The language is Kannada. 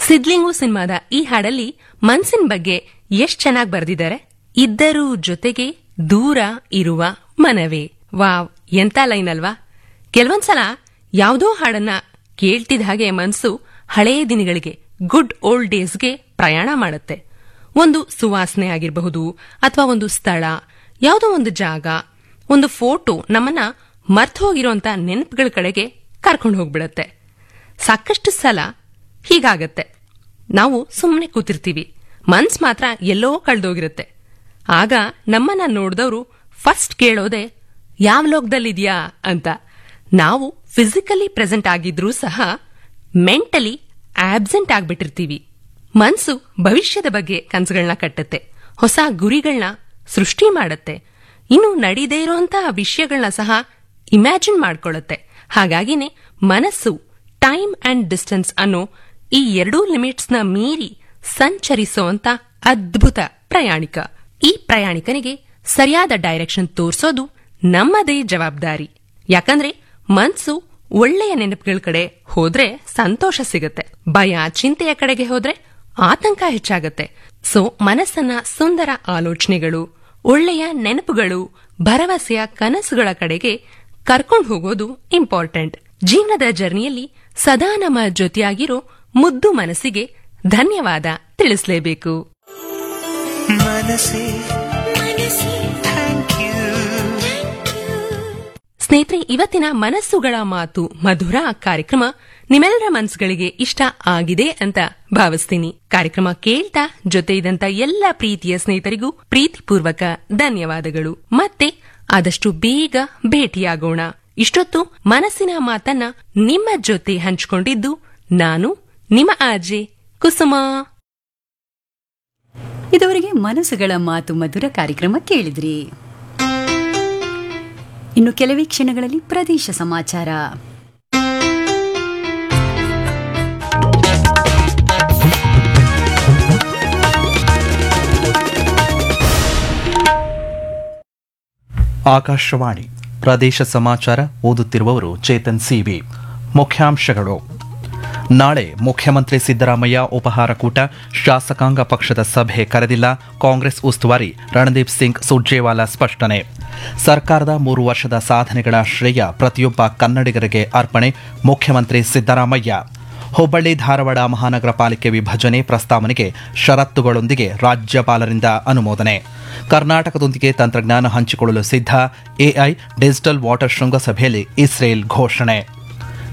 ಸಿದ್ಲಿಂಗು ಸಿನಿಮಾದ ಈ ಹಾಡಲ್ಲಿ ಮನ್ಸಿನ ಬಗ್ಗೆ ಎಷ್ಟ್ ಚೆನ್ನಾಗಿ ಬರೆದಿದ್ದಾರೆ ಇದ್ದರೂ ಜೊತೆಗೆ ದೂರ ಇರುವ ಮನವೇ ವಾವ್ ಎಂತ ಲೈನ್ ಅಲ್ವಾ ಕೆಲವೊಂದ್ಸಲ ಯಾವುದೋ ಹಾಡನ್ನ ಕೇಳ್ತಿದ್ದ ಹಾಗೆ ಮನ್ಸು ಹಳೆಯ ದಿನಗಳಿಗೆ ಗುಡ್ ಓಲ್ಡ್ ಡೇಸ್ಗೆ ಪ್ರಯಾಣ ಮಾಡುತ್ತೆ ಒಂದು ಸುವಾಸನೆ ಆಗಿರಬಹುದು ಅಥವಾ ಒಂದು ಸ್ಥಳ ಯಾವುದೋ ಒಂದು ಜಾಗ ಒಂದು ಫೋಟೋ ನಮ್ಮನ್ನ ಮರ್ತು ಹೋಗಿರೋಂತ ನೆನಪುಗಳ ಕಡೆಗೆ ಕರ್ಕೊಂಡು ಹೋಗ್ಬಿಡತ್ತೆ ಸಾಕಷ್ಟು ಸಲ ಹೀಗಾಗತ್ತೆ ನಾವು ಸುಮ್ಮನೆ ಕೂತಿರ್ತೀವಿ ಮನ್ಸ್ ಮಾತ್ರ ಎಲ್ಲೋ ಕಳ್ದೋಗಿರುತ್ತೆ ಆಗ ನಮ್ಮನ್ನ ನೋಡಿದವರು ಫಸ್ಟ್ ಕೇಳೋದೆ ಯಾವ ಲೋಕದಲ್ಲಿದ್ಯಾ ಅಂತ ನಾವು ಫಿಸಿಕಲಿ ಪ್ರೆಸೆಂಟ್ ಆಗಿದ್ರೂ ಸಹ ಮೆಂಟಲಿ ಆಬ್ಸೆಂಟ್ ಆಗ್ಬಿಟ್ಟಿರ್ತೀವಿ ಮನ್ಸು ಭವಿಷ್ಯದ ಬಗ್ಗೆ ಕನಸುಗಳನ್ನ ಕಟ್ಟುತ್ತೆ ಹೊಸ ಗುರಿಗಳನ್ನ ಸೃಷ್ಟಿ ಮಾಡುತ್ತೆ ಇನ್ನು ನಡೀದೇ ಇರುವಂತಹ ವಿಷಯಗಳನ್ನ ಸಹ ಇಮ್ಯಾಜಿನ್ ಮಾಡ್ಕೊಳ್ಳುತ್ತೆ ಹಾಗಾಗಿನೇ ಮನಸ್ಸು ಟೈಮ್ ಅಂಡ್ ಡಿಸ್ಟೆನ್ಸ್ ಅನ್ನೋ ಈ ಎರಡೂ ಲಿಮಿಟ್ಸ್ನ ಮೀರಿ ಸಂಚರಿಸುವಂತ ಅದ್ಭುತ ಪ್ರಯಾಣಿಕ ಈ ಪ್ರಯಾಣಿಕನಿಗೆ ಸರಿಯಾದ ಡೈರೆಕ್ಷನ್ ತೋರಿಸೋದು ನಮ್ಮದೇ ಜವಾಬ್ದಾರಿ ಯಾಕಂದ್ರೆ ಮನ್ಸು ಒಳ್ಳೆಯ ನೆನಪುಗಳ ಕಡೆ ಹೋದ್ರೆ ಸಂತೋಷ ಸಿಗುತ್ತೆ ಭಯ ಚಿಂತೆಯ ಕಡೆಗೆ ಹೋದ್ರೆ ಆತಂಕ ಹೆಚ್ಚಾಗತ್ತೆ ಸೊ ಮನಸ್ಸನ್ನ ಸುಂದರ ಆಲೋಚನೆಗಳು ಒಳ್ಳೆಯ ನೆನಪುಗಳು ಭರವಸೆಯ ಕನಸುಗಳ ಕಡೆಗೆ ಕರ್ಕೊಂಡು ಹೋಗೋದು ಇಂಪಾರ್ಟೆಂಟ್ ಜೀವನದ ಜರ್ನಿಯಲ್ಲಿ ಸದಾ ನಮ್ಮ ಜೊತೆಯಾಗಿರೋ ಮುದ್ದು ಮನಸ್ಸಿಗೆ ಧನ್ಯವಾದ ತಿಳಿಸಲೇಬೇಕು ಮನಸ್ಸೇ ಥ್ಯಾಂಕ್ ಯು ಸ್ನೇಹಿತರೆ ಇವತ್ತಿನ ಮನಸ್ಸುಗಳ ಮಾತು ಮಧುರ ಕಾರ್ಯಕ್ರಮ ನಿಮ್ಮೆಲ್ಲರ ಮನಸ್ಸುಗಳಿಗೆ ಇಷ್ಟ ಆಗಿದೆ ಅಂತ ಭಾವಿಸ್ತೀನಿ ಕಾರ್ಯಕ್ರಮ ಕೇಳ್ತಾ ಜೊತೆ ಇದ್ದಂತ ಎಲ್ಲ ಪ್ರೀತಿಯ ಸ್ನೇಹಿತರಿಗೂ ಪ್ರೀತಿಪೂರ್ವಕ ಧನ್ಯವಾದಗಳು ಮತ್ತೆ ಆದಷ್ಟು ಬೇಗ ಭೇಟಿಯಾಗೋಣ ಇಷ್ಟೊತ್ತು ಮನಸ್ಸಿನ ಮಾತನ್ನ ನಿಮ್ಮ ಜೊತೆ ಹಂಚಿಕೊಂಡಿದ್ದು ನಾನು ನಿಮ್ಮ ಆಜೆ ಕುಸುಮಾ ಇದುವರೆಗೆ ಮನಸ್ಸುಗಳ ಮಾತು ಮಧುರ ಕಾರ್ಯಕ್ರಮ ಕೇಳಿದ್ರಿ ಇನ್ನು ಕೆಲವೇ ಕ್ಷಣಗಳಲ್ಲಿ ಪ್ರದೇಶ ಸಮಾಚಾರ ಆಕಾಶವಾಣಿ ಪ್ರದೇಶ ಸಮಾಚಾರ ಓದುತ್ತಿರುವವರು ಚೇತನ್ ಸಿಬಿ ಮುಖ್ಯಾಂಶಗಳು ನಾಳೆ ಮುಖ್ಯಮಂತ್ರಿ ಸಿದ್ದರಾಮಯ್ಯ ಉಪಹಾರ ಕೂಟ ಶಾಸಕಾಂಗ ಪಕ್ಷದ ಸಭೆ ಕರೆದಿಲ್ಲ ಕಾಂಗ್ರೆಸ್ ಉಸ್ತುವಾರಿ ರಣದೀಪ್ ಸಿಂಗ್ ಸುರ್ಜೇವಾಲಾ ಸ್ಪಷ್ಟನೆ ಸರ್ಕಾರದ ಮೂರು ವರ್ಷದ ಸಾಧನೆಗಳ ಶ್ರೇಯ ಪ್ರತಿಯೊಬ್ಬ ಕನ್ನಡಿಗರಿಗೆ ಅರ್ಪಣೆ ಮುಖ್ಯಮಂತ್ರಿ ಸಿದ್ದರಾಮಯ್ಯ ಹುಬ್ಬಳ್ಳಿ ಧಾರವಾಡ ಮಹಾನಗರ ಪಾಲಿಕೆ ವಿಭಜನೆ ಪ್ರಸ್ತಾವನೆಗೆ ಷರತ್ತುಗಳೊಂದಿಗೆ ರಾಜ್ಯಪಾಲರಿಂದ ಅನುಮೋದನೆ ಕರ್ನಾಟಕದೊಂದಿಗೆ ತಂತ್ರಜ್ಞಾನ ಹಂಚಿಕೊಳ್ಳಲು ಸಿದ್ಧ ಎಐ ಡಿಜಿಟಲ್ ವಾಟರ್ ಶೃಂಗಸಭೆಯಲ್ಲಿ ಇಸ್ರೇಲ್ ಘೋಷಣೆ